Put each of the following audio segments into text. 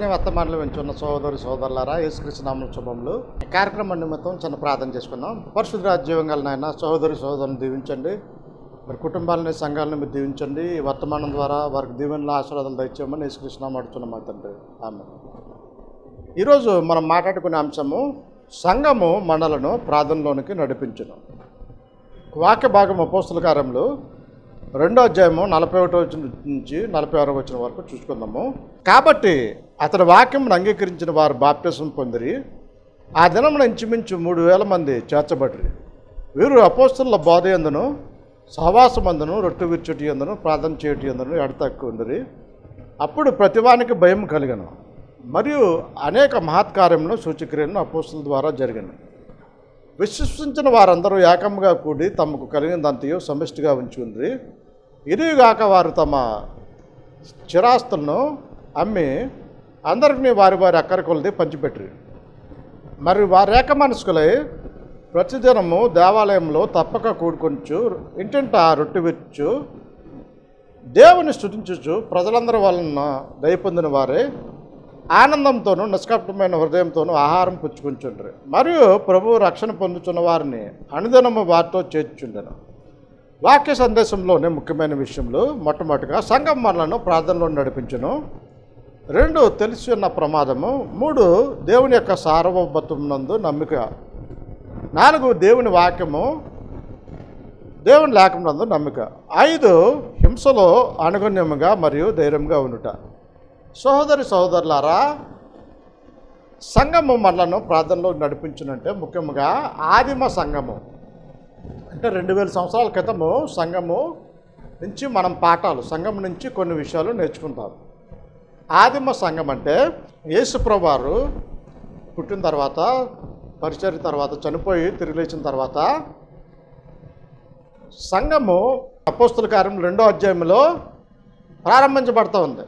వాక్యాన్ని వర్తమానంలో వెంచున్న సోదరి సోదరులారా యేసుకృష్ణ నామం శుభములు ఈ కార్యక్రమం నిమిత్తం చిన్న ప్రార్థన చేసుకుందాం పరిశుద్ధ రాజ్యం నాయన సోదరి సోదరుని దీవించండి మరి కుటుంబాలని సంఘాలను మీరు దీవించండి ఈ వర్తమానం ద్వారా వారికి దీవెనల ఆశీర్వాదాలు దయచేయమని యేసుకృష్ణ అడుగుతున్నాం మా తండ్రి ఆమె ఈరోజు మనం మాట్లాడుకునే అంశము సంఘము మండలను ప్రార్థనలోనికి నడిపించును వాక్య భాగం అపోస్తుల కార్యములు రెండో అధ్యాయము నలభై ఒకటో వచ్చిన నుంచి నలభై ఆరో వచ్చిన వరకు చూసుకుందాము కాబట్టి అతని వాక్యం అంగీకరించిన వారు బాప్టిజం పొందిరి ఆ దినమున ఇంచుమించు మూడు వేల మంది చేర్చబడిరి వీరు అపోస్తుల బోధ ఎందును సహవాసమందును రొట్టె విచ్చుటి ఎందును ప్రార్థన చేయటి ఎందును ఎడతక్కు ఉందిరి అప్పుడు ప్రతివానికి భయం కలిగను మరియు అనేక మహత్కార్యములు సూచక్రియలను అపోస్తుల ద్వారా జరిగిన విశ్వసించిన వారందరూ ఏకంగా కూడి తమకు కలిగినదంతయు సమిష్టిగా ఉంచుకుంది ఇదిగాక వారు తమ చిరాస్తులను అమ్మి అందరినీ వారి వారి అక్కరి కొలది పంచిపెట్టిరి మరి వారి ఏక మనస్కులై ప్రతిదినము దేవాలయంలో తప్పక కూడుకొంచు ఇంటింట రొట్టె విచ్చు దేవుని స్థుతించుచు ప్రజలందరి వలన దయ పొందిన వారే ఆనందంతోనూ నిష్కపటమైన హృదయంతోనూ ఆహారం పుచ్చుకుంటుండ్రు మరియు ప్రభువు రక్షణ పొందుతున్న వారిని అనుదినము వారితో చేర్చుండెను వాక్య సందేశంలోనే ముఖ్యమైన విషయంలో మొట్టమొదటిగా సంఘం మనలను ప్రార్థనలో నడిపించును రెండు తెలిసి ఉన్న ప్రమాదము మూడు దేవుని యొక్క సార్వభౌమత్వం నందు నమ్మిక నాలుగు దేవుని వాక్యము దేవుని లేకమునందు నమ్మిక ఐదు హింసలో అనుగుణ్యముగా మరియు ధైర్యంగా ఉండుట సహోదరి సహోదరులారా సంఘము మనలను ప్రార్థనలో నడిపించునంటే ముఖ్యంగా ఆదిమ సంఘము అంటే రెండు వేల సంవత్సరాల క్రితము సంఘము నుంచి మనం పాఠాలు సంఘం నుంచి కొన్ని విషయాలు నేర్చుకుంటాం ఆదిమ సంఘం అంటే యేసుప్రభు వారు పుట్టిన తర్వాత పరిచర్య తర్వాత చనిపోయి తిరిగి లేచిన తర్వాత సంఘము అపోస్తుల కార్యం రెండో అధ్యాయంలో ప్రారంభించబడుతూ ఉంది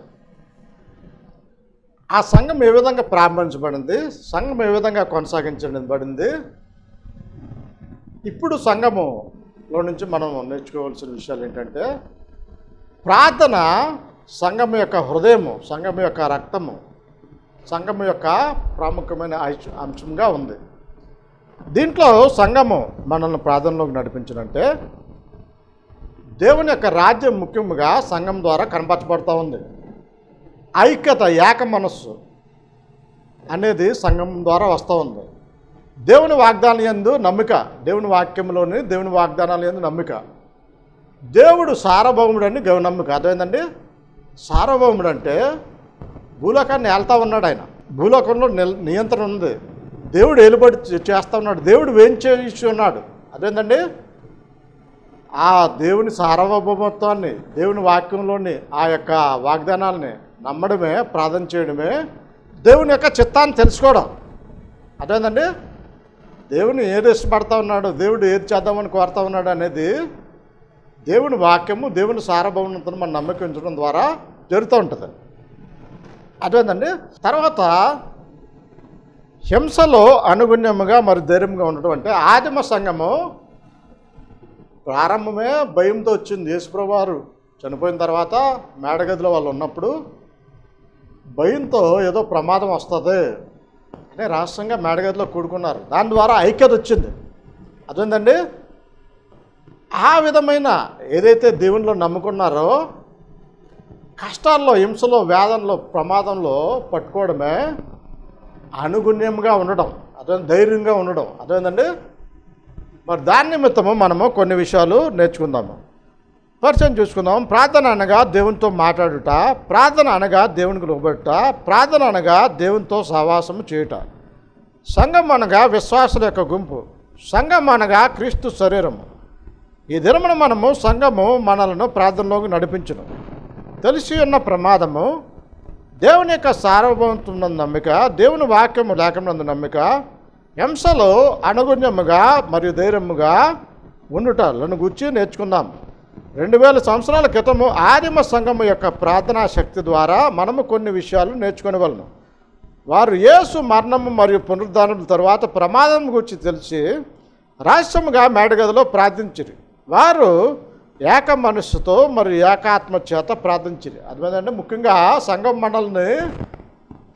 ఆ సంఘం ఏ విధంగా ప్రారంభించబడింది సంఘం ఏ విధంగా కొనసాగించబడింది ఇప్పుడు సంఘములో నుంచి మనం నేర్చుకోవాల్సిన విషయాలు ఏంటంటే ప్రార్థన సంఘం యొక్క హృదయము సంఘం యొక్క రక్తము సంఘం యొక్క ప్రాముఖ్యమైన ఐశ్- అంశంగా ఉంది దీంట్లో సంఘము మనల్ని ప్రార్థనలోకి నడిపించినంటే దేవుని యొక్క రాజ్యం ముఖ్యంగా సంఘం ద్వారా కనపరచబడుతూ ఉంది ఐక్యత ఏక మనస్సు అనేది సంఘం ద్వారా వస్తూ ఉంది దేవుని వాగ్దానం ఎందు నమ్మిక దేవుని వాక్యంలోని దేవుని వాగ్దానాలు ఎందు నమ్మిక దేవుడు సార్వభౌముడు అని గౌ నమ్మిక అదేంటండి సార్వభౌముడు అంటే భూలోకాన్ని ఏళ్తా ఉన్నాడు ఆయన భూలోకంలో నిల్ నియంత్రణ ఉంది దేవుడు ఏలుబడి చే- చేస్తా ఉన్నాడు దేవుడు వేయించేసి ఉన్నాడు అదేంటండి ఆ దేవుని సార్వభౌమత్వాన్ని దేవుని వాక్యంలోని ఆ యొక్క వాగ్దానాలని నమ్మడమే ప్రార్థన చేయడమే దేవుని యొక్క చిత్తాన్ని తెలుసుకోవడం అదేంటండి దేవుని ఏది ఇష్టపడతా ఉన్నాడు దేవుడు ఏది చేద్దామని కోరుతా ఉన్నాడు అనేది దేవుని వాక్యము దేవుని సార్వభౌమతను మనం నమ్మకించడం ద్వారా జరుగుతూ ఉంటుంది అదేంటండి తర్వాత హింసలో అనుగుణ్యముగా మరి ధైర్యంగా ఉండటం అంటే ఆదిమ సంఘము ప్రారంభమే భయంతో వచ్చింది యేసుప్రభు వారు చనిపోయిన తర్వాత మేడగదిలో వాళ్ళు ఉన్నప్పుడు భయంతో ఏదో ప్రమాదం వస్తుంది అని రహస్యంగా మేడగదిలో కూడుకున్నారు దాని ద్వారా ఐక్యత వచ్చింది అదేంటండి ఆ విధమైన ఏదైతే దేవునిలో నమ్ముకున్నారో కష్టాల్లో హింసలో వేదనలో ప్రమాదంలో పట్టుకోవడమే అనుగుణ్యంగా ఉండడం అదే ధైర్యంగా ఉండడం అదేంటండి మరి దాని నిమిత్తము మనము కొన్ని విషయాలు నేర్చుకుందాము పరిచయం చూసుకుందాం ప్రార్థన అనగా దేవునితో మాట్లాడుట ప్రార్థన అనగా దేవునికి లోబడుట ప్రార్థన అనగా దేవునితో సహవాసము చేయుట సంఘం అనగా విశ్వాసుల యొక్క గుంపు సంఘం అనగా క్రీస్తు శరీరము ఈ దినమున మనము సంఘము మనలను ప్రార్థనలోకి నడిపించును తెలిసి ఉన్న ప్రమాదము దేవుని యొక్క సార్వభౌమత్వం నమ్మిక దేవుని వాక్యము లేకమునందు నమ్మిక హింసలో అనుగుణ్యముగా మరియు ధైర్యముగా ఉండుటలను గుర్చి నేర్చుకుందాం రెండు వేల సంవత్సరాల క్రితము ఆదిమ సంఘము యొక్క ప్రార్థనా శక్తి ద్వారా మనము కొన్ని విషయాలు నేర్చుకొనవలను వారు యేసు మరణము మరియు పునరుద్ధానం తరువాత ప్రమాదం గురించి తెలిసి రహస్యముగా మేడగదిలో ప్రార్థించిరి వారు ఏక మనస్సుతో మరియు ఏకాత్మ చేత ప్రార్థించిరి అదేంటంటే ముఖ్యంగా సంఘం మండలిని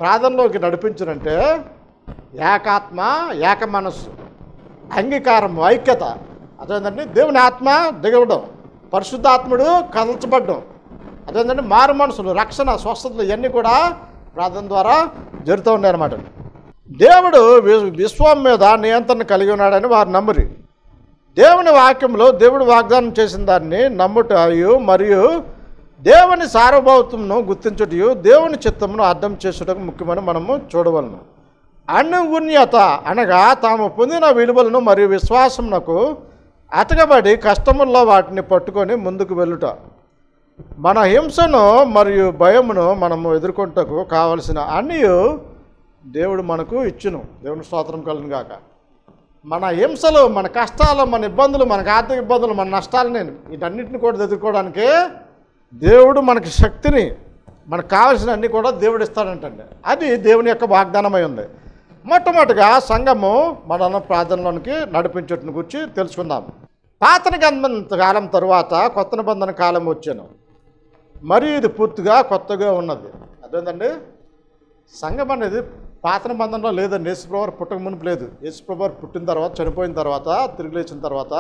ప్రార్థనలోకి నడిపించనంటే ఏకాత్మ ఏక మనస్సు అంగీకారం ఐక్యత అదేంటంటే దేవుని ఆత్మ దిగవడం పరిశుద్ధాత్ముడు కదల్చబడడం అదేంటంటే మారు మనసులు రక్షణ స్వస్థతలు ఇవన్నీ కూడా ప్రార్థన ద్వారా జరుగుతూ ఉన్నాయన్నమాట దేవుడు వి- విశ్వం మీద నియంత్రణ కలిగి ఉన్నాడని వారు నమ్మరి దేవుని వాక్యంలో దేవుడు వాగ్దానం చేసిన దాన్ని నమ్ముటయు మరియు దేవుని సార్వభౌత్వమును గుర్తించుటయు దేవుని చిత్తమును అర్థం చేసుటకు ముఖ్యమని మనము చూడవలను అనుగుణ్యత అనగా తాము పొందిన విలువలను మరియు విశ్వాసమునకు అతకబడి కష్టముల్లో వాటిని పట్టుకొని ముందుకు వెళ్ళుట మన హింసను మరియు భయమును మనము ఎదుర్కొంటకు కావలసిన అన్నీ దేవుడు మనకు ఇచ్చును దేవుని స్తోత్రం కలను గాక మన హింసలు మన కష్టాలు మన ఇబ్బందులు మనకు ఆర్థిక ఇబ్బందులు మన నష్టాలని వీటన్నిటిని కూడా ఎదుర్కోవడానికి దేవుడు మనకి శక్తిని మనకు కావాల్సిన అన్ని కూడా దేవుడు ఇస్తాడంటండి అది దేవుని యొక్క వాగ్దానమై ఉంది మొట్టమొదటిగా సంఘము మనల్ని ప్రార్థనలోనికి నడిపించటం గురించి తెలుసుకుందాం పాత నిబంధన కాలం తరువాత కొత్త నిబంధన కాలం వచ్చాను మరి ఇది పూర్తిగా కొత్తగా ఉన్నది అదేంటండి సంఘం అనేది పాత నిబంధనలో లేదండి యేసుప్రభు పుట్టక మునుపు లేదు యేసుప్రభు పుట్టిన తర్వాత చనిపోయిన తర్వాత తిరిగి లేచిన తర్వాత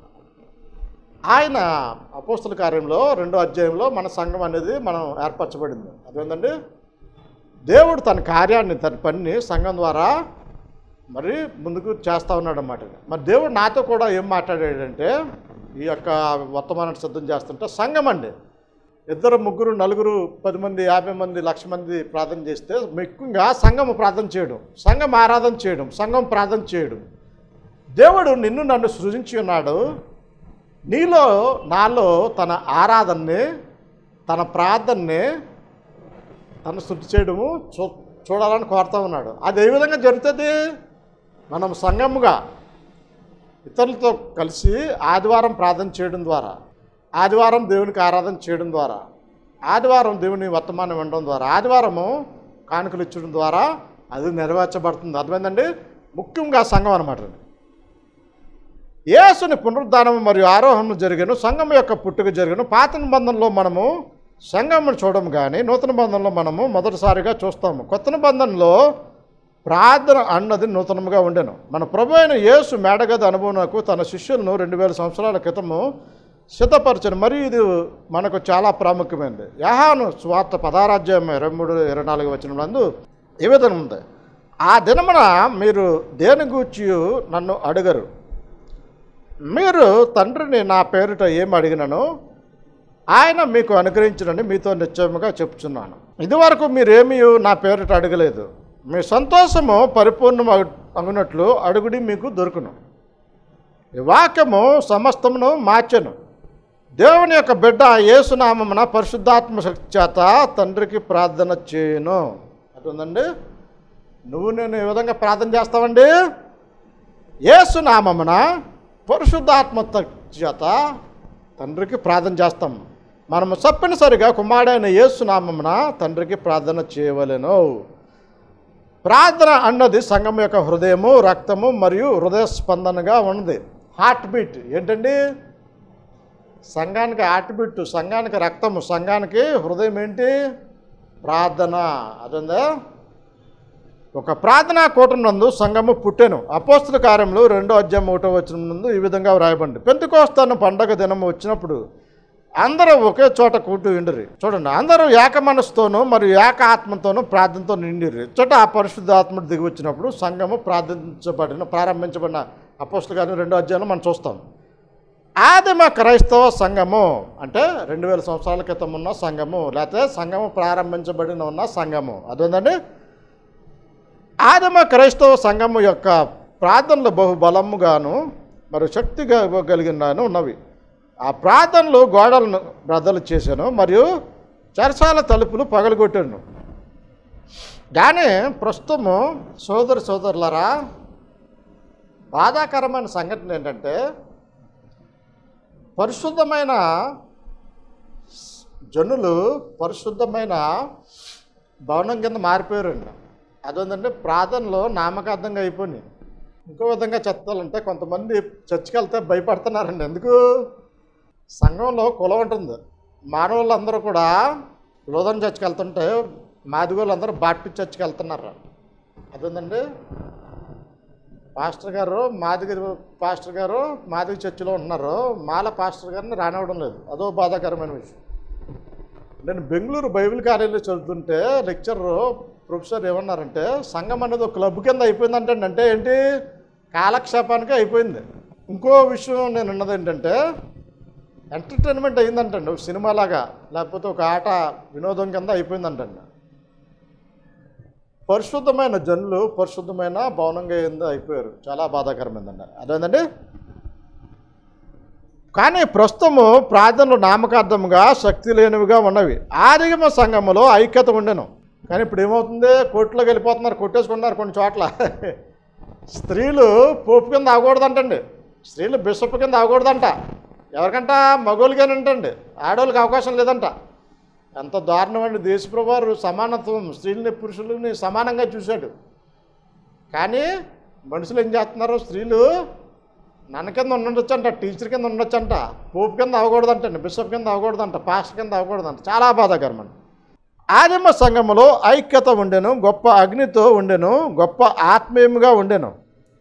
ఆయన అపోస్తుల కార్యంలో రెండో అధ్యాయంలో మన సంఘం అనేది మనం ఏర్పరచబడింది అదేంటండి దేవుడు తన కార్యాన్ని తన పనిని సంఘం ద్వారా మరి ముందుకు చేస్తూ ఉన్నాడు అన్నమాట మరి దేవుడు నాతో కూడా ఏం మాట్లాడాడంటే ఈ యొక్క వర్తమానాన్ని సిద్ధం చేస్తుంటే సంఘం అండి ఇద్దరు ముగ్గురు నలుగురు పది మంది యాభై మంది లక్ష మంది ప్రార్థన చేస్తే ముఖ్యంగా సంఘం ప్రార్థన చేయడం సంఘం ఆరాధన చేయడం సంఘం ప్రార్థన చేయడం దేవుడు నిన్ను నన్ను సృజించి ఉన్నాడు నీలో నాలో తన ఆరాధనని తన ప్రార్థనని తను శుద్ధి చేయడము చూ చూడాలని కోరుతా ఉన్నాడు అది ఏ విధంగా జరుగుతుంది మనం సంఘముగా ఇతరులతో కలిసి ఆదివారం ప్రార్థన చేయడం ద్వారా ఆదివారం దేవునికి ఆరాధన చేయడం ద్వారా ఆదివారం దేవుని వర్తమానం వినడం ద్వారా ఆదివారము కానుకలు ఇచ్చడం ద్వారా అది నెరవేర్చబడుతుంది అర్థమైందండి ముఖ్యంగా సంఘం అనమాట అది. యేసుని పునరుద్ధానం మరియు ఆరోహణం జరిగాను సంఘం యొక్క పుట్టుక జరిగాను పాత నిబంధనలో మనము సంఘమును చూడడం కానీ నూతన బంధంలో మనము మొదటిసారిగా చూస్తాము కొత్త నిబంధనలో ప్రార్థన అన్నది నూతనముగా ఉండెను మన ప్రభు అయిన యేసు మేడగది అనుభవంకు తన శిష్యులను రెండు వేల సంవత్సరాల క్రితము సిద్ధపరచను మరియు ఇది మనకు చాలా ప్రాముఖ్యమైనది యహాను స్వార్థ పదారాజ్యం ఇరవై మూడు ఇరవై నాలుగు వచ్చిన నందు ఈ విధంగా ఉంది ఆ దినమున మీరు దేని గూర్చి నన్ను అడగరు మీరు తండ్రిని నా పేరిట ఏం అడిగినను ఆయన మీకు అనుగ్రహించడని మీతో నిశ్చయముగా చెప్తున్నాను ఇదివరకు మీరేమీ నా పేరిట అడగలేదు మీ సంతోషము పరిపూర్ణం అగునట్లు అడుగుడి మీకు దొరుకును ఈ వాక్యము సమస్తమును మార్చెను దేవుని యొక్క బిడ్డ యేసునామమున పరిశుద్ధాత్మ శక్తి చేత తండ్రికి ప్రార్థన చేయను అటుందండి నువ్వు నేను ఏ విధంగా ప్రార్థన చేస్తావండి యేసునామమున పరిశుద్ధాత్మ చేత తండ్రికి ప్రార్థన చేస్తాం మనము తప్పనిసరిగా కుమారుడైన యేసునామమున తండ్రికి ప్రార్థన చేయవలెను ప్రార్థన అన్నది సంఘం యొక్క హృదయము రక్తము మరియు హృదయ స్పందనగా ఉన్నది హార్ట్ బీట్ ఏంటండి సంఘానికి హార్ట్ బీట్ సంఘానికి రక్తము సంఘానికి హృదయం ఏంటి ప్రార్థన అదందా ఒక ప్రార్థనా కూటం నందు సంఘము పుట్టెను అపోస్తుల కార్యములు రెండో అధ్యాయం ఒకటో వచ్చిన నందు ఈ విధంగా వ్రాయబండి పెంతుకోస్తాను పండగ దినం వచ్చినప్పుడు అందరూ ఒకే చోట కూటు ఉండిరి చూడండి అందరూ ఏక మనసుతోనూ మరియు ఏక ఆత్మతోనూ ప్రార్థనతో నిండిరి చోట ఆ పరిశుద్ధ ఆత్మ దిగి వచ్చినప్పుడు సంఘము ప్రార్థించబడిన ప్రారంభించబడిన అపోస్తుల కార్యం రెండో అధ్యాయంలో మనం చూస్తాం ఆదిమ క్రైస్తవ సంఘము అంటే రెండు వేల సంవత్సరాల క్రితం ఉన్న సంఘము లేకపోతే సంఘము ప్రారంభించబడిన ఉన్న సంఘము అదేంటండి ఆదిమ క్రైస్తవ సంఘము యొక్క ప్రార్థనలు బహుబలముగాను మరియు శక్తిగా కలిగినాను ఉన్నవి ఆ ప్రార్థనలు గోడలను బ్రద్దలు చేశాను మరియు చెరసాల తలుపులు పగలగొట్టాను కానీ ప్రస్తుతము సోదరు సోదరులరా బాధాకరమైన సంఘటన ఏంటంటే పరిశుద్ధమైన జనులు పరిశుద్ధమైన భవనం కింద మారిపోయారండి అదేంటంటే ప్రార్థనలో నామకార్థంగా అయిపోయినాయి ఇంకో విధంగా చెప్తాలంటే కొంతమంది చర్చికి వెళ్తే భయపడుతున్నారండి ఎందుకు సంఘంలో కులం ఉంటుంది మానవులందరూ కూడా లోదన చర్చికి వెళ్తుంటే మాదిగోళ్ళు అందరూ బాట్పి చర్చికి వెళ్తున్నారు అదేందండి పాస్టర్ గారు మాదిగ పాస్టర్ గారు మాదిగ చర్చిలో ఉన్నారు మాల పాస్టర్ గారిని రానివ్వడం లేదు అదో బాధాకరమైన విషయం నేను బెంగళూరు బైబిల్ కార్యాలయం చదువుతుంటే లెక్చరర్ ప్రొఫెసర్ ఏమన్నారంటే సంఘం అనేది ఒక క్లబ్ కింద అయిపోయిందంటే అంటే ఏంటి కాలక్షేపానికి అయిపోయింది ఇంకో విషయం నేను ఉన్నది ఏంటంటే ఎంటర్టైన్మెంట్ అయిందంటండి ఒక సినిమాలాగా లేకపోతే ఒక ఆట వినోదం కింద అయిపోయిందంటండి పరిశుద్ధమైన జనులు పరిశుద్ధమైన భవనంగా ఏందో అయిపోయారు చాలా బాధాకరమైందండి అదేంటండి కానీ ప్రస్తుతము ప్రార్థనలు నామకార్థముగా శక్తి లేనివిగా ఉన్నవి ఆదిగమ సంఘములో ఐక్యత ఉండెను కానీ ఇప్పుడు ఏమవుతుంది కోర్టులోకి వెళ్ళిపోతున్నారు కొట్టేసుకున్నారు కొన్ని చోట్ల స్త్రీలు పోపు కింద ఆగకూడదంటండి స్త్రీలు బిషప్ కింద ఆగకూడదంట ఎవరికంట మగోళ్ళకేనంటండి ఆడవాళ్ళకి అవకాశం లేదంట ఎంత దారుణం అండి దేశప్రభారు సమానత్వం స్త్రీలని పురుషులని సమానంగా చూశాడు కానీ మనుషులు ఏం చేస్తున్నారు స్త్రీలు నన్న కింద ఉండొచ్చంట టీచర్ కింద ఉండొచ్చంట పోపు కింద అవ్వకూడదంటండి బిషప్ కింద అవ్వకూడదంట పాస్టర్ కింద అవ్వకూడదంట చాలా బాధాకరం అండి ఆదిమ సంఘములో ఐక్యత ఉండెను గొప్ప అగ్నితో ఉండెను గొప్ప ఆత్మీయముగా ఉండెను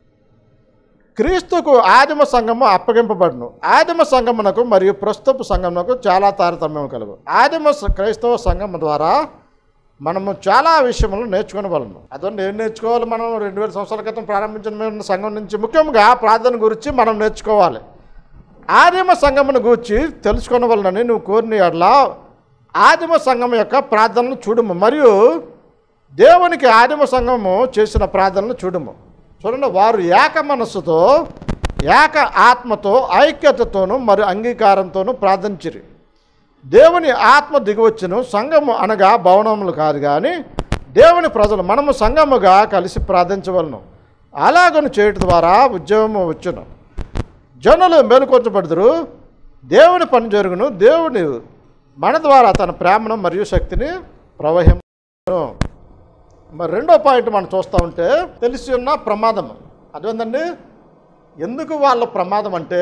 క్రీస్తుకు ఆదిమ సంఘము అప్పగింపబడును ఆదిమ సంఘమునకు మరియు ప్రస్తుత సంఘమునకు చాలా తారతమ్యం కలవు ఆదిమ స- క్రైస్తవ సంఘం ద్వారా మనము చాలా విషయములు నేర్చుకునవలను అదండి ఏం నేర్చుకోవాలి మనం రెండు వేల సంవత్సరాల క్రితం ప్రారంభించిన మేము సంఘం నుంచి ముఖ్యంగా ప్రార్థన గురించి మనం నేర్చుకోవాలి ఆదిమ సంఘమును గురించి తెలుసుకొనవలనని నువ్వు కోరిన ఎడల ఆదిమ సంఘం యొక్క ప్రార్థనలు చూడము మరియు దేవునికి ఆదిమ సంఘము చేసిన ప్రార్థనలు చూడము చూడండి వారు ఏక మనస్సుతో ఏక ఆత్మతో ఐక్యతతోనూ మరియు అంగీకారంతోనూ ప్రార్థించిరి దేవుని ఆత్మ దిగివచ్చును సంఘము అనగా భవనములు కాదు కానీ దేవుని ప్రజలు మనము సంఘముగా కలిసి ప్రార్థించవలను అలాగను చేయటం ద్వారా ఉద్యోగము వచ్చును జనులు మేలుకొంచబడుదురు దేవుని పని జరుగును దేవుని మన ద్వారా తన ప్రేమను మరియు శక్తిని ప్రవహించను మరి రెండో పాయింట్ మనం చూస్తూ ఉంటే తెలిసి ఉన్న ప్రమాదం అదేంటండి ఎందుకు వాళ్ళ ప్రమాదం అంటే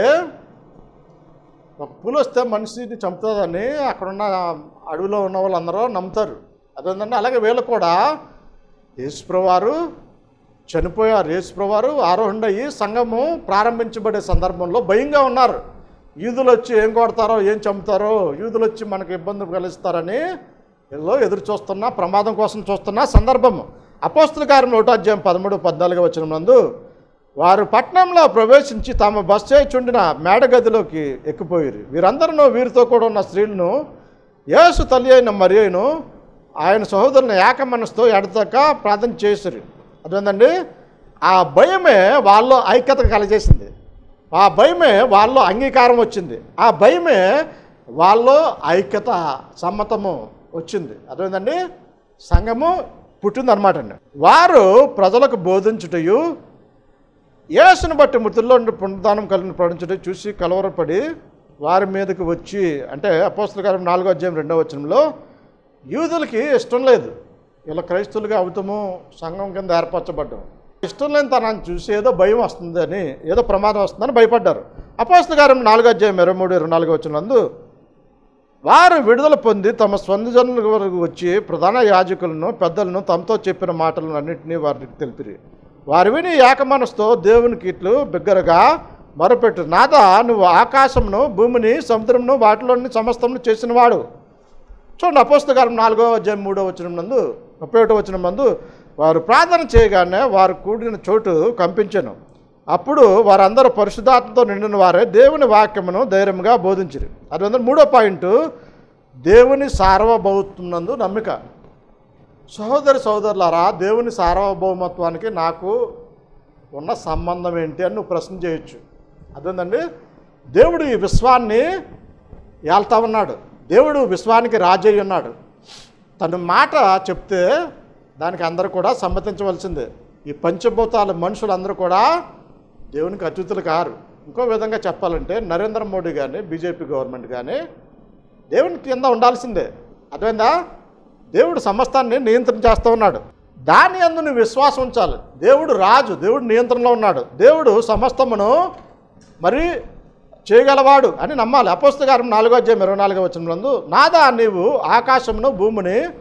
ఒక పులి వస్తే మనిషిని చంపుతుందని అక్కడున్న అడవిలో ఉన్న వాళ్ళందరూ నమ్ముతారు అదేంటంటే అలాగే వీళ్ళు కూడా యేసుప్రవారు చనిపోయారు యేసుప్రవారు ఆరోహణ అయ్యి సంఘము ప్రారంభించబడే సందర్భంలో భయంగా ఉన్నారు యూదులు వచ్చి ఏం కొడతారో ఏం చంపుతారో యూదులు వచ్చి మనకు ఇబ్బంది కలిగిస్తారని వీళ్ళు ఎదురు చూస్తున్న ప్రమాదం కోసం చూస్తున్న సందర్భం అపోస్తుల కార్యం ఒకటో అధ్యాయం పదమూడు పద్నాలుగు వచ్చిన నందు వారు పట్టణంలో ప్రవేశించి తాము బస్ చేయుచుండిన మేడగదిలోకి ఎక్కిపోయారు వీరందరూ వీరితో కూడా ఉన్న స్త్రీలను యేసు తల్లి అయిన మరియను ఆయన సహోదరుని ఏక మనసుతో ఎడతక ప్రార్థన చేశారు అదేంటండి ఆ భయమే వాళ్ళలో ఐక్యత కలగజేసింది ఆ భయమే వాళ్ళలో అంగీకారం వచ్చింది ఆ భయమే వాళ్ళలో ఐక్యత సమ్మతము వచ్చింది అదేంటండి సంఘము పుట్టిందనమాట అండి వారు ప్రజలకు బోధించుటయు యేసును బట్టి మృతుల్లో నుండి పునరుద్ధానం కలిగిన ప్రకటించడం చూసి కలవరపడి వారి మీదకి వచ్చి అంటే అపోస్తుల గారు నాలుగో అధ్యాయం రెండో వచనంలో యూదులకి ఇష్టం లేదు ఇలా క్రైస్తువులుగా అవుతాము సంఘం కింద ఏర్పరచబడ్డం ఇష్టం లేని తనని చూసి ఏదో భయం వస్తుందని ఏదో ప్రమాదం వస్తుందని భయపడ్డారు అపోస్తుల గారు నాలుగో అధ్యాయం ఇరవై మూడు ఇరవై నాలుగో వచ్చినందు వారు విడుదల పొంది తమ స్వందజనుల వరకు వచ్చి ప్రధాన యాజకులను పెద్దలను తమతో చెప్పిన మాటలను అన్నింటినీ వారికి తెలిపిరి వారు విని ఏకమనస్తో దేవునికి ఇట్లు బిగ్గరగా మొరపెట్టు నాదా నువ్వు ఆకాశమును భూమిని సముద్రమును వాటిలోని సమస్తమును చేసినవాడు చూడండి అపోస్తకాలం నాలుగో అధ్యాయం మూడో వచ్చిన నందు ముప్పై ఒకటో వచ్చిన మందు వారు ప్రార్థన చేయగానే వారు కూడిన చోటు కంపించను అప్పుడు వారందరూ పరిశుద్ధాత్మతో నిండిన వారే దేవుని వాక్యమును ధైర్యంగా బోధించరు అది మూడో పాయింట్ దేవుని సార్వభౌతున్నందు నమ్మిక సహోదరి సహోదరులారా దేవుని సార్వభౌమత్వానికి నాకు ఉన్న సంబంధం ఏంటి అని నువ్వు ప్రశ్న చేయొచ్చు అదేంటండి దేవుడు ఈ విశ్వాన్ని ఏళ్తా ఉన్నాడు దేవుడు విశ్వానికి రాజు అయి ఉన్నాడు తన మాట చెప్తే దానికి అందరూ కూడా సమ్మతించవలసిందే ఈ పంచభూతాల మనుషులందరూ కూడా దేవునికి అచ్యుతులు కారు ఇంకో విధంగా చెప్పాలంటే నరేంద్ర మోడీ కానీ బీజేపీ గవర్నమెంట్ కానీ దేవుని కింద ఉండాల్సిందే అర్థమైందా దేవుడు సమస్తాన్ని నియంత్రణ చేస్తూ ఉన్నాడు దాని అందు నువ్వు విశ్వాసం ఉంచాలి దేవుడు రాజు దేవుడు నియంత్రణలో ఉన్నాడు దేవుడు సమస్తమును మరి చేయగలవాడు అని నమ్మాలి అపోస్తగారం నాలుగో అధ్యాయం ఇరవై నాలుగో వచ్చిన నాదా నీవు ఆకాశమును భూమిని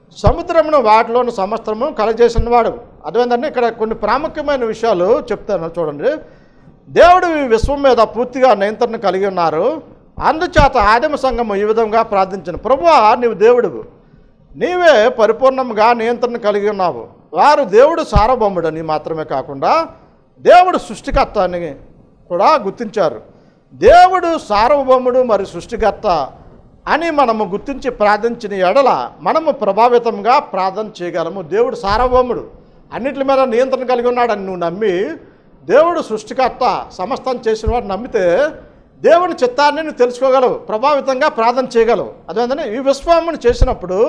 సముద్రమును వాటిలోని సమస్తము కలగజేసిన వాడు అదేంటంటే ఇక్కడ కొన్ని ప్రాముఖ్యమైన విషయాలు చెప్తాను చూడండి దేవుడు ఈ విశ్వం మీద పూర్తిగా నియంత్రణ కలిగి ఉన్నారు అందుచేత ఆదిమ సంఘము ఈ విధంగా ప్రార్థించిన ప్రభువా నీవు దేవుడువు నీవే పరిపూర్ణంగా నియంత్రణ కలిగి ఉన్నావు వారు దేవుడు సార్వభౌముడని మాత్రమే కాకుండా దేవుడు సృష్టికర్త అని కూడా గుర్తించారు దేవుడు సార్వభౌముడు మరి సృష్టికర్త అని మనము గుర్తించి ప్రార్థించిన ఎడల మనము ప్రభావితంగా ప్రార్థన చేయగలము దేవుడు సార్వభౌముడు అన్నిటి మీద నియంత్రణ కలిగి ఉన్నాడని నువ్వు నమ్మి దేవుడు సృష్టికర్త సమస్తం చేసిన వాడు నమ్మితే దేవుని చిత్తాన్ని నువ్వు తెలుసుకోగలవు ప్రభావితంగా ప్రార్థన చేయగలవు అదేంటంటే ఈ విశ్వామును చేసినప్పుడు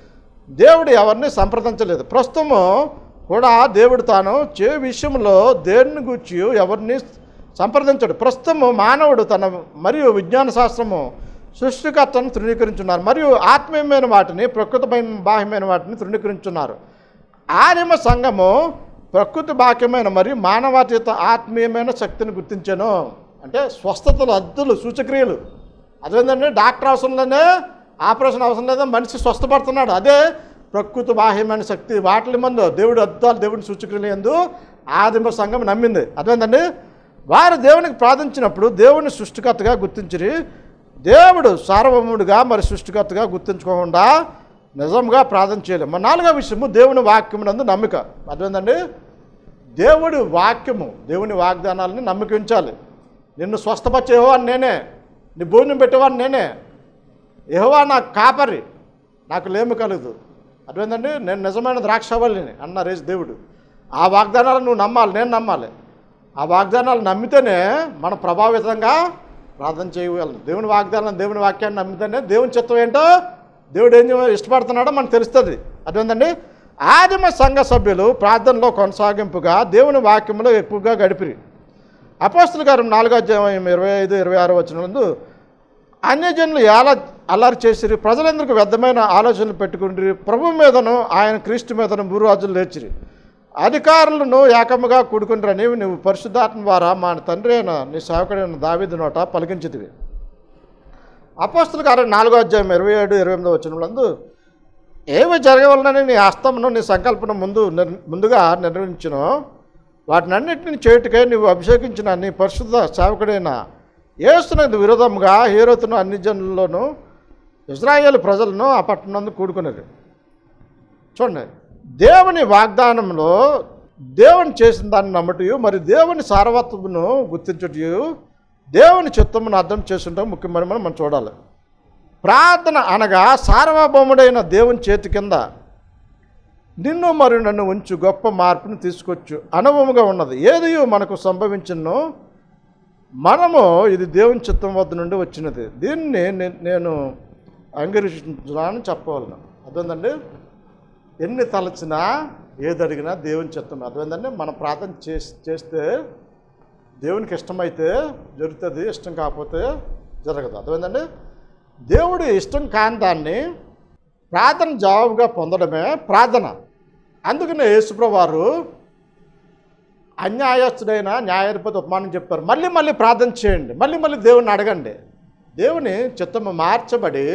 దేవుడు ఎవరిని సంప్రదించలేదు ప్రస్తుతము కూడా దేవుడు తాను చే విషయంలో దేన్ని గూర్చి ఎవరిని సంప్రదించడు ప్రస్తుతము మానవుడు తన మరియు విజ్ఞాన శాస్త్రము సృష్టికర్తను తృణీకరించున్నారు మరియు ఆత్మీయమైన వాటిని ప్రకృతమైన బాహ్యమైన వాటిని తృణీకరించున్నారు ఆదిమ సంఘము ప్రకృతి బాహ్యమైన మరియు మానవాతీత ఆత్మీయమైన శక్తిని గుర్తించాను అంటే స్వస్థతలు అద్దులు సూచక్రియలు అదేంటంటే డాక్టర్ అవసరం లేదే ఆపరేషన్ అవసరం లేదా మనిషి స్వస్థపడుతున్నాడు అదే ప్రకృతి బాహ్యమైన శక్తి వాటి మందు దేవుడు అద్దాలు దేవుని సూచక్రియలు ఎందు ఆదిమ సంఘం నమ్మింది అదేంటండి వారు దేవునికి ప్రార్థించినప్పుడు దేవుని సృష్టికర్తగా గుర్తించిరి దేవుడు సార్వభౌముడిగా మరి సృష్టికర్తగా గుర్తించుకోకుండా నిజంగా ప్రార్థన చేయలేము మరి నాలుగో విషయము దేవుని వాక్యమునందు నమ్మిక అదేంటండి దేవుడి వాక్యము దేవుని వాగ్దానాలని నమ్మిక ఉంచాలి నిన్ను స్వస్థపరిచేవాడిని నేనే నీ భోజనం పెట్టేవాడిని నేనే యెహోవా నాకు కాపరి నాకు లేమి కలదు అదేంటండి నేను నిజమైన ద్రాక్షవల్లిని అన్న రేసు దేవుడు ఆ వాగ్దానాలు నువ్వు నమ్మాలి నేను నమ్మాలి ఆ వాగ్దానాలు నమ్మితేనే మనం ప్రభావితంగా ప్రార్థన చేయగలం దేవుని వాగ్దానం దేవుని వాక్యాన్ని నమ్మితేనే దేవుని చిత్తం ఏంటో దేవుడు ఏం చేయ- ఇష్టపడుతున్నాడో మనకు తెలుస్తుంది అదేంటండి ఆదిమ సంఘ సభ్యులు ప్రార్థనలో కొనసాగింపుగా దేవుని వాక్యంలో ఎక్కువగా గడిపిరి అపోస్తుల గారు నాలుగో అధ్యాయం ఇరవై ఐదు ఇరవై ఆరు వచ్చినందు అన్యజనులు ఎలా అల్లరి చేసిరి ప్రజలందరికీ వ్యర్థమైన ఆలోచనలు పెట్టుకుంటారు ప్రభు మీదను ఆయన క్రీస్తు మీదను భూరాజులు లేచిరి అధికారులను ఏకముగా కూడుకుంటారని నువ్వు పరిశుద్ధాత్మ ద్వారా మా తండ్రి అయిన నీ సేవకుడైన దావీదు నోట పలికించితివి అపోస్తుల గారు నాలుగో అధ్యాయం ఇరవై ఏడు ఇరవై ఎనిమిది వచ్చినందు ఏమి జరగవలనని నీ హస్తమును నీ సంకల్పన ముందు నిర్- ముందుగా నిర్ణయించును వాటినన్నింటిని చేయుటకై నువ్వు అభిషేకించిన నీ పరిశుద్ధ సేవకుడైన యేసునకు విరోధంగా హీరోతును అన్ని జనుల్లోనూ ఇజ్రాయేల్ ప్రజలను ఆ పట్టణందు కూడుకున్నది చూడండి దేవుని వాగ్దానంలో దేవుని చేసిన దాన్ని నమ్మటయు మరి దేవుని సారవత్వమును గుర్తించటయు దేవుని చిత్తమును అర్థం చేసుంటాం ముఖ్యమైన మనం మనం చూడాలి ప్రార్థన అనగా సార్వభౌముడైన దేవుని చేతి కింద నిన్ను మరియు నన్ను ఉంచు గొప్ప మార్పును తీసుకొచ్చు అనుభవముగా ఉన్నది ఏది మనకు సంభవించినో మనము ఇది దేవుని చిత్తం వద్ద నుండి వచ్చినది దీన్ని నే- నేను అంగీకరించాలని చెప్పవలను అర్థమైందండి ఎన్ని తలచినా ఏది అడిగినా దేవుని చిత్తం అర్థమైందండి మనం ప్రార్థన చేసి చేస్తే దేవునికి ఇష్టమైతే జరుగుతుంది ఇష్టం కాకపోతే జరగదు అర్థమైందండి దేవుడు ఇష్టం కాని దాన్ని ప్రార్థన జవాబుగా పొందడమే ప్రార్థన అందుకనే యేసుప్రభు వారు అన్యాయస్తుడైన న్యాయాధిపతి ఉపమానం చెప్తారు మళ్ళీ మళ్ళీ ప్రార్థన చేయండి మళ్ళీ మళ్ళీ దేవుని అడగండి దేవుని చిత్తము మార్చబడి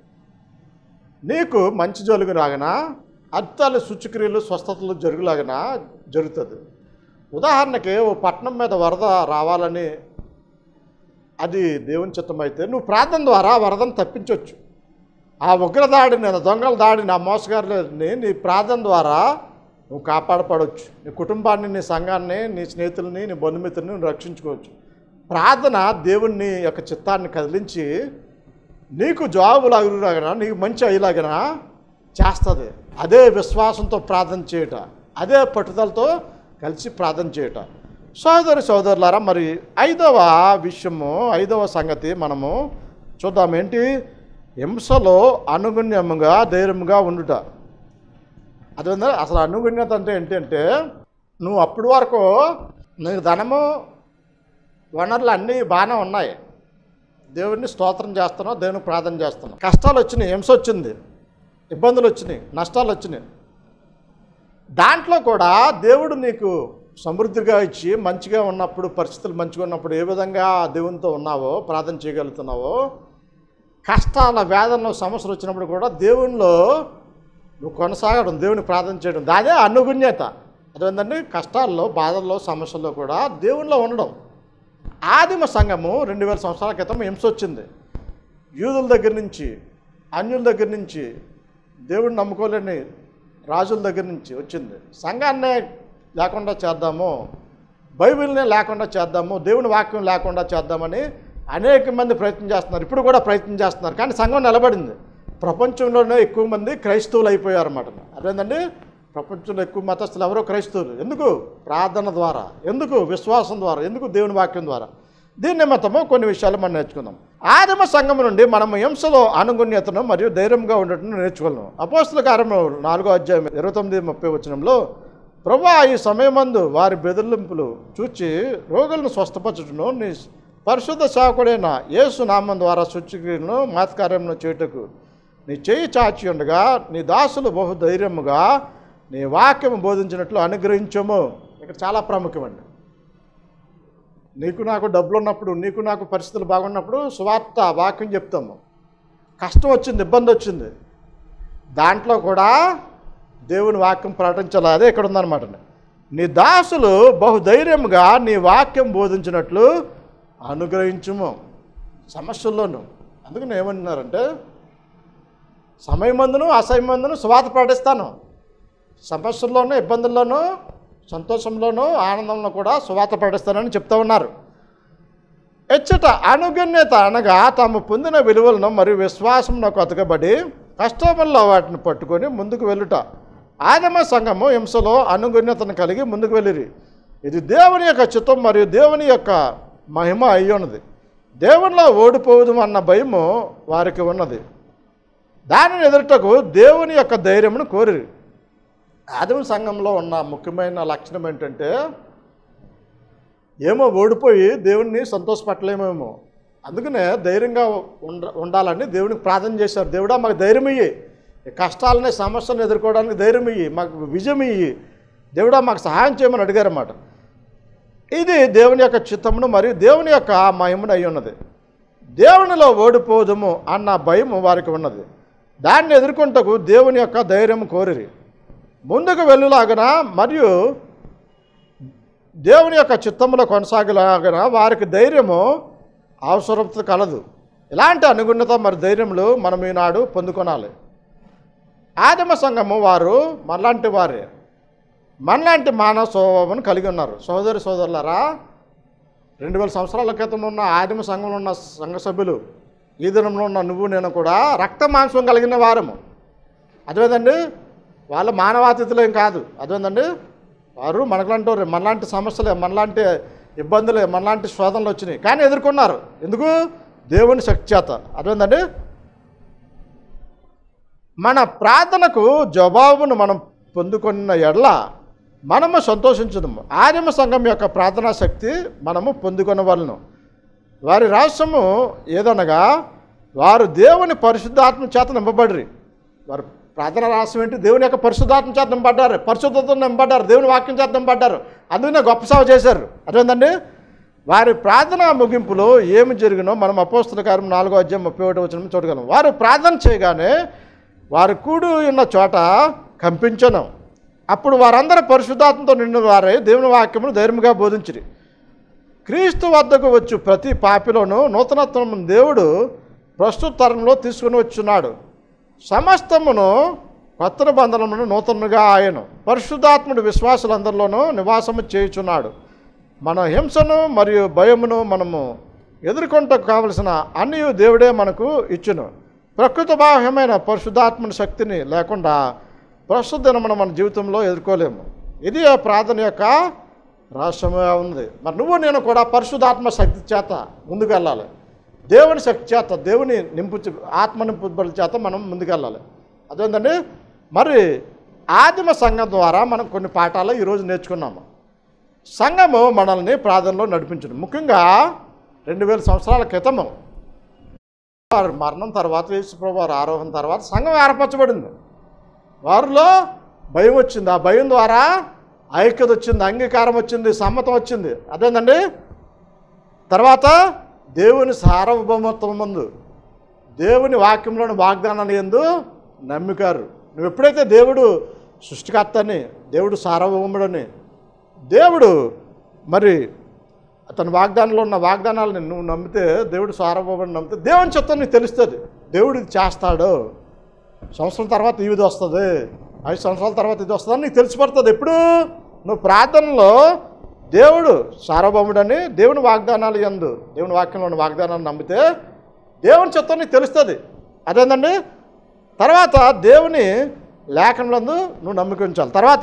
నీకు మంచి జలుగు రాగన అద్దాలు సూచక్రియలు స్వస్థతలు జరుగులాగన జరుగుతుంది ఉదాహరణకి ఓ పట్టణం మీద వరద రావాలని అది దేవుని చిత్తం అయితే నువ్వు ప్రార్థన ద్వారా ఆ వరదను తప్పించవచ్చు ఆ ఉగ్రదాడిని ఆ దొంగల దాడిని ఆ మోసగారులని నీ ప్రార్థన ద్వారా నువ్వు కాపాడపడవచ్చు నీ కుటుంబాన్ని నీ సంఘాన్ని నీ స్నేహితుల్ని నీ బంధుమిత్రుల్ని నువ్వు రక్షించుకోవచ్చు ప్రార్థన దేవుని యొక్క చిత్తాన్ని కదిలించి నీకు జాబులాగనా నీకు మంచి అయ్యేలాగనా చేస్తుంది అదే విశ్వాసంతో ప్రార్థన చేయట అదే పట్టుదలతో కలిసి ప్రార్థన చేయట సోదరి సోదరులారా మరి ఐదవ విషయము ఐదవ సంగతి మనము చూద్దాం ఏంటి హింసలో అనుగుణ్యముగా ధైర్యముగా ఉండుట అదే అసలు అనుగుణ్యత అంటే ఏంటంటే నువ్వు అప్పటి వరకు నీకు ధనము వనరులు అన్నీ బాగానే ఉన్నాయి దేవుడిని స్తోత్రం చేస్తున్నావు దేవునికి ప్రార్థన చేస్తున్నావు కష్టాలు వచ్చినాయి హింస వచ్చింది ఇబ్బందులు వచ్చినాయి నష్టాలు వచ్చినాయి దాంట్లో కూడా దేవుడు నీకు సమృద్ధిగా ఇచ్చి మంచిగా ఉన్నప్పుడు పరిస్థితులు మంచిగా ఉన్నప్పుడు ఏ విధంగా దేవునితో ఉన్నావో ప్రార్థన చేయగలుగుతున్నావో కష్టాల వేదన సమస్యలు వచ్చినప్పుడు కూడా దేవునిలో నువ్వు కొనసాగడం దేవుని ప్రార్థన చేయడం అదే అనుగుణ్యత అదేంటంటే కష్టాల్లో బాధల్లో సమస్యల్లో కూడా దేవునిలో ఉండడం ఆదిమ సంఘము రెండు వేల సంవత్సరాల క్రితం హింస వచ్చింది యూదుల దగ్గర నుంచి అన్యుల దగ్గర నుంచి దేవుడిని నమ్ముకోలేని రాజుల దగ్గర నుంచి వచ్చింది సంఘాన్నే లేకుండా చేద్దాము బైబిల్నే లేకుండా చేద్దాము దేవుని వాక్యం లేకుండా చేద్దామని అనేక మంది ప్రయత్నం చేస్తున్నారు ఇప్పుడు కూడా ప్రయత్నం చేస్తున్నారు కానీ సంఘం నిలబడింది ప్రపంచంలోనే ఎక్కువ మంది క్రైస్తవులు అయిపోయారు అన్నమాట అదేంటండి ప్రపంచంలో ఎక్కువ మతస్థులు ఎవరో క్రైస్తవులు ఎందుకు ప్రార్థన ద్వారా ఎందుకు విశ్వాసం ద్వారా ఎందుకు దేవుని వాక్యం ద్వారా దీని నిమిత్తము కొన్ని విషయాలు మనం నేర్చుకుందాం ఆదిమ సంఘం నుండి మనం హింసలో అనుగుణ్యతను మరియు ధైర్యంగా ఉండటం నేర్చుకున్నాం అపోస్తుల కార్యము నాలుగో అధ్యాయం ఇరవై తొమ్మిది ముప్పై వచనంలో ప్రభా ఈ సమయమందు వారి బెదిరింపులు చూచి రోగులను స్వస్థపరచుటను నీ పరిశుద్ధ సేవకుడైన యేసు నామం ద్వారా శుచిక్రియను మాతకార్యమును చేయుటకు నీ చేయి చాచి ఉండగా నీ దాసులు బహు ధైర్యముగా నీ వాక్యము బోధించినట్లు అనుగ్రహించము ఇక్కడ చాలా ప్రాముఖ్యమండి నీకు నాకు డబ్బులు ఉన్నప్పుడు నీకు నాకు పరిస్థితులు బాగున్నప్పుడు సువార్త వాక్యం చెప్తాము కష్టం వచ్చింది ఇబ్బంది వచ్చింది దాంట్లో కూడా దేవుని వాక్యం ప్రకటించాలి అదే ఇక్కడ ఉందన్నమాట నీ దాసులు బహుధైర్యముగా నీ వాక్యం బోధించినట్లు అనుగ్రహించుము సమస్యల్లోనూ అందుకని ఏమన్నారంటే సమయమందును అసమయమందును స్వాత ప్రకటిస్తాను సమస్యల్లోనూ ఇబ్బందుల్లోనూ సంతోషంలోనూ ఆనందంలో కూడా సువాత ప్రకటిస్తానని చెప్తా ఉన్నారు ఎచ్చట అనుగణ్యత అనగా తాము పొందిన విలువలను మరియు విశ్వాసంలో కొతకబడి కష్టముల్లో వాటిని పట్టుకొని ముందుకు వెళ్ళుట ఆదిమ సంఘము హింసలో అనుగుణ్యతను కలిగి ముందుకు వెళ్ళిరి ఇది దేవుని యొక్క చిత్తం మరియు దేవుని యొక్క మహిమ అయి ఉన్నది దేవునిలో ఓడిపోవదు అన్న భయము వారికి ఉన్నది దానిని ఎదుటకు దేవుని యొక్క ధైర్యమును కోరిరి ఆదిమ సంఘంలో ఉన్న ముఖ్యమైన లక్షణం ఏంటంటే ఏమో ఓడిపోయి దేవుణ్ణి సంతోషపట్టలేమేమో అందుకనే ధైర్యంగా ఉండ ఉండాలని దేవునికి ప్రార్థన చేశారు దేవుడా మాకు ధైర్యం ఇయ్యి ఈ కష్టాలని సమస్యలను ఎదుర్కోవడానికి ధైర్యం ఇయ్యి మాకు విజయం ఇయ్యి దేవుడా మాకు సహాయం చేయమని అడిగారన్నమాట ఇది దేవుని యొక్క చిత్తమును మరియు దేవుని యొక్క మహిమను అయి ఉన్నది దేవునిలో ఓడిపోదుము అన్న భయం వారికి ఉన్నది దాన్ని ఎదుర్కొంటకు దేవుని యొక్క ధైర్యం కోరిరి ముందుకు వెళ్ళులాగన మరియు దేవుని యొక్క చిత్తంలో కొనసాగలాగన వారికి ధైర్యము అవసరత కలదు ఇలాంటి అనుగుణత మరి ధైర్యములు మనం ఈనాడు పొందుకొనాలి ఆదిమ సంఘము వారు మనలాంటి వారే మనలాంటి మానవ స్వభావం కలిగి ఉన్నారు సోదరి సోదరులారా రెండు వేల సంవత్సరాల క్రితం ఉన్న ఆదిమ సంఘంలో ఉన్న సంఘ సభ్యులు ఈ దినంలో ఉన్న నువ్వు నేను కూడా రక్త మాంసం కలిగిన వారము అదేదండి వాళ్ళ మానవాతిథులేం కాదు అదేందండి వారు మనకులాంటి మనలాంటి సమస్యలే మనలాంటి ఇబ్బందులే మనలాంటి శోధనలు వచ్చినాయి కానీ ఎదుర్కొన్నారు ఎందుకు దేవుని శక్తి చేత అదేందండి మన ప్రార్థనకు జవాబును మనం పొందుకున్న ఎడల మనము సంతోషించదము ఆదిమ సంఘం యొక్క ప్రార్థనా శక్తి మనము పొందుకున్న వాళ్ళను వారి రహస్యము ఏదనగా వారు దేవుని పరిశుద్ధాత్మ చేత నింపబడిరి వారు ప్రార్థన రహస్యం ఏంటి దేవుని యొక్క పరిశుద్ధాత్మ చేత నింపబడ్డారు పరిశుద్ధతతో నింపబడ్డారు దేవుని వాక్యం చేత నింపబడ్డారు అందుకనే గొప్ప సేవ చేశారు అదేంటండి వారి ప్రార్థన ముగింపులో ఏమి జరిగినో మనం అపోస్తుల కార్యం నాలుగో అధ్యాయం ముప్పై ఒకటి వచ్చిన చూడగలం వారు ప్రార్థన చేయగానే వారు కూడి ఉన్న చోట కంపించను అప్పుడు వారందరూ పరిశుద్ధాత్మతో నిండిన వారే దేవుని వాక్యమును ధైర్యంగా బోధించిరి క్రీస్తు వద్దకు వచ్చు ప్రతి పాపిలోనూ నూతనత్వం దేవుడు ప్రస్తుత తరంలో తీసుకుని వచ్చున్నాడు సమస్తమును కొత్త బంధనమును నూతనగా ఆయను పరిశుద్ధాత్ముడు విశ్వాసులందరిలోనూ నివాసము చేయుచున్నాడు మన హింసను మరియు భయమును మనము ఎదుర్కొంటూ కావలసిన అన్ని దేవుడే మనకు ఇచ్చును ప్రకృతి బాహ్యమైన పరిశుద్ధాత్మని శక్తిని లేకుండా ప్రస్తుత దినమున మన జీవితంలో ఎదుర్కోలేము ఇది ఆ ప్రార్థన యొక్క రహస్యమే ఉంది మరి నువ్వు నేను కూడా పరిశుద్ధాత్మ శక్తి చేత ముందుకు వెళ్ళాలి దేవుని శక్తి చేత దేవుని నింపు ఆత్మ నింపుబడి చేత మనం ముందుకెళ్ళాలి అదేంటండి మరి ఆదిమ సంఘం ద్వారా మనం కొన్ని పాఠాలు ఈరోజు నేర్చుకున్నాము సంఘము మనల్ని ప్రార్థనలో నడిపించింది ముఖ్యంగా రెండు వేల సంవత్సరాల క్రితము వారి మరణం తర్వాత యేసుప్రభు వారి ఆరోహణ తర్వాత సంఘం ఏర్పరచబడింది వారిలో భయం వచ్చింది ఆ భయం ద్వారా ఐక్యత వచ్చింది అంగీకారం వచ్చింది సమ్మతం వచ్చింది అదేందండి తర్వాత దేవుని సార్వభౌమత్వం ముందు దేవుని వాక్యంలోని వాగ్దానాన్ని ఎందు నమ్మికారు నువ్వు ఎప్పుడైతే దేవుడు సృష్టికర్తని దేవుడు సార్వభౌముడని దేవుడు మరి అతని వాగ్దానంలో ఉన్న వాగ్దానాలను నువ్వు నమ్మితే దేవుడు సార్వభౌముడిని నమ్మితే దేవుని చిత్తం నీకు తెలుస్తుంది దేవుడు ఇది చేస్తాడు సంవత్సరం తర్వాత ఇది వస్తుంది ఐదు సంవత్సరాల తర్వాత ఇది వస్తుందని నీకు తెలిసిపడుతుంది ఎప్పుడు నువ్వు ప్రార్థనలో దేవుడు సార్వభౌముడని దేవుని వాగ్దానాలు ఎందు దేవుని వాక్యంలో ఉన్న వాగ్దానాన్ని నమ్మితే దేవుని చిత్తం నీకు తెలుస్తుంది అదేందండి తర్వాత దేవుని లేఖనంలో నువ్వు నమ్మిక ఉంచాలి తర్వాత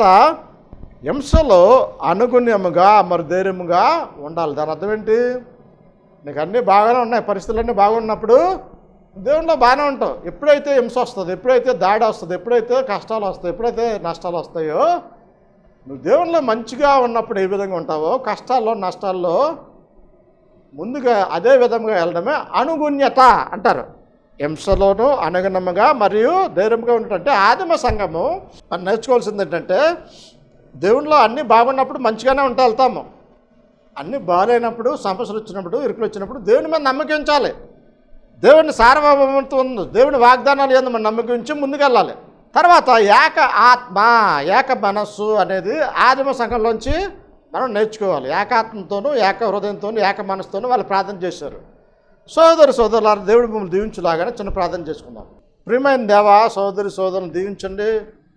హింసలో అనుగుణ్యముగా మరి ధైర్యముగా ఉండాలి దాని అర్థం ఏంటి నీకు అన్నీ బాగానే ఉన్నాయి పరిస్థితులన్నీ బాగున్నప్పుడు దేవునిలో బాగానే ఉంటావు ఎప్పుడైతే హింస వస్తుంది ఎప్పుడైతే దాడి వస్తుంది ఎప్పుడైతే కష్టాలు వస్తాయి ఎప్పుడైతే నష్టాలు వస్తాయో నువ్వు దేవునిలో మంచిగా ఉన్నప్పుడు ఏ విధంగా ఉంటావో కష్టాల్లో నష్టాల్లో ముందుగా అదే విధంగా వెళ్ళడమే అనుగుణ్యత అంటారు హింసలోను అనుగుణముగా మరియు ధైర్యంగా ఉండటంటే ఆదిమ సంఘము మనం నేర్చుకోవాల్సింది ఏంటంటే దేవునిలో అన్నీ బాగున్నప్పుడు మంచిగానే ఉంటూ వెళ్తాము అన్నీ బాగాలేనప్పుడు సమస్యలు వచ్చినప్పుడు ఇరుకులు వచ్చినప్పుడు దేవుని మీద నమ్మకించాలి దేవుని సార్వభౌమత్వం ఉంది దేవుని వాగ్దానాలు ఏందో మనం నమ్మకించి ముందుకెళ్ళాలి తర్వాత ఏక ఆత్మ ఏక మనస్సు అనేది ఆదిమ సంఘంలోంచి మనం నేర్చుకోవాలి ఏకాత్మతోనూ ఏక హృదయంతోనూ ఏక మనసుతోనూ వాళ్ళు ప్రార్థన చేశారు సోదరి సోదరులారు దేవుడు మిమ్మల్ని దీవించులాగానే చిన్న ప్రార్థన చేసుకుందాం ప్రియమైన దేవా సోదరి సోదరులను దీవించండి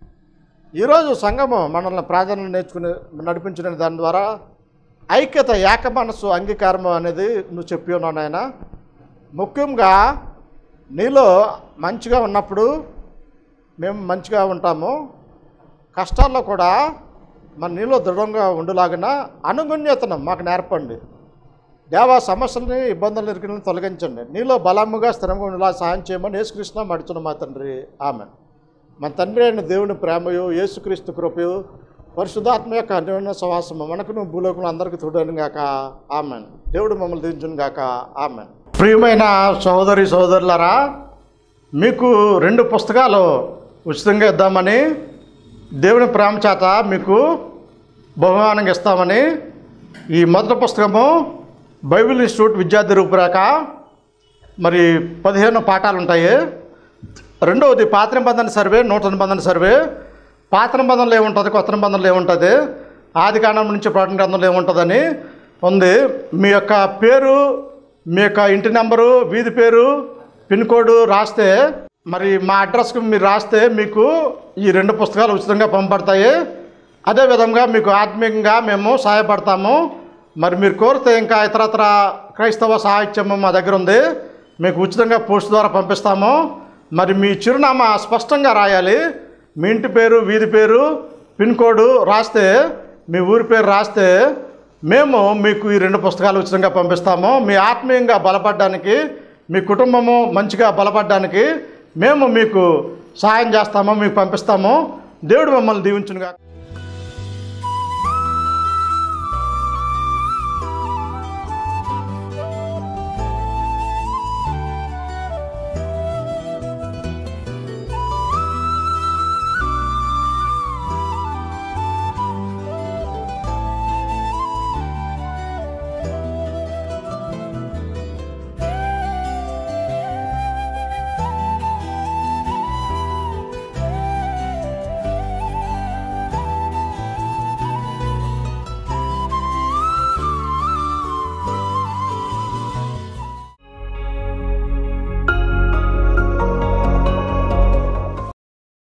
ఈరోజు సంఘము మనల్ని ప్రార్థన నేర్చుకుని నడిపించిన దాని ద్వారా ఐక్యత ఏక మనస్సు అంగీకారం అనేది నువ్వు చెప్పి ఉన్నావు నాయన ముఖ్యంగా నీలో మంచిగా ఉన్నప్పుడు మేము మంచిగా ఉంటాము కష్టాల్లో కూడా మన నీలో దృఢంగా ఉండులాగిన అనుగుణ్యతను మాకు నేర్పండి దేవా సమస్యలని ఇబ్బందులు ఇరుకులను తొలగించండి నీలో బలముగా స్థిరంగా ఉండేలా సహాయం చేయమని యేసుకృష్ణ మడుచున్న మా తండ్రి ఆమె మన తండ్రి అయిన దేవుని ప్రేమయు యేసుక్రీస్తు కృపయు పరిశుద్ధాత్మ యొక్క అన్యోన్య సవాసము మనకును భూలోకంలో అందరికీ తోడను గాక ఆమెన్ దేవుడు మమ్మల్ని దించును గాక ఆమెన్ ప్రియమైన సోదరి సోదరులారా మీకు రెండు పుస్తకాలు ఉచితంగా ఇద్దామని దేవుని ప్రేమ చేత మీకు బహుమానంగా ఇస్తామని ఈ మొదటి పుస్తకము బైబిల్ ఇన్స్టిట్యూట్ విద్యార్థి రూపురేఖ మరి పదిహేను పాఠాలు ఉంటాయి రెండవది పాత నిబంధన సర్వే నూట నిబంధన సర్వే పాత నిబంధనలు ఏముంటుంది కొత్త నిబంధనలు ఏముంటుంది ఆది కాండం నుంచి ప్రకటన గ్రంథంలో ఏముంటుందని ఉంది మీ యొక్క పేరు మీ యొక్క ఇంటి నెంబరు వీధి పేరు పిన్ కోడ్ రాస్తే మరి మా అడ్రస్కి మీరు రాస్తే మీకు ఈ రెండు పుస్తకాలు ఉచితంగా పంపబడతాయి అదేవిధంగా మీకు ఆత్మీయంగా మేము సహాయపడతాము మరి మీరు కోరితే ఇంకా ఇతరత్ర క్రైస్తవ సాహిత్యము మా దగ్గర ఉంది మీకు ఉచితంగా పోస్ట్ ద్వారా పంపిస్తాము మరి మీ చిరునామా స్పష్టంగా రాయాలి మీ ఇంటి పేరు వీధి పేరు పిన్ కోడ్ రాస్తే మీ ఊరి పేరు రాస్తే మేము మీకు ఈ రెండు పుస్తకాలు ఉచితంగా పంపిస్తాము మీ ఆత్మీయంగా బలపడడానికి మీ కుటుంబము మంచిగా బలపడడానికి మేము మీకు సహాయం చేస్తాము మీకు పంపిస్తాము దేవుడు మమ్మల్ని దీవించునుగా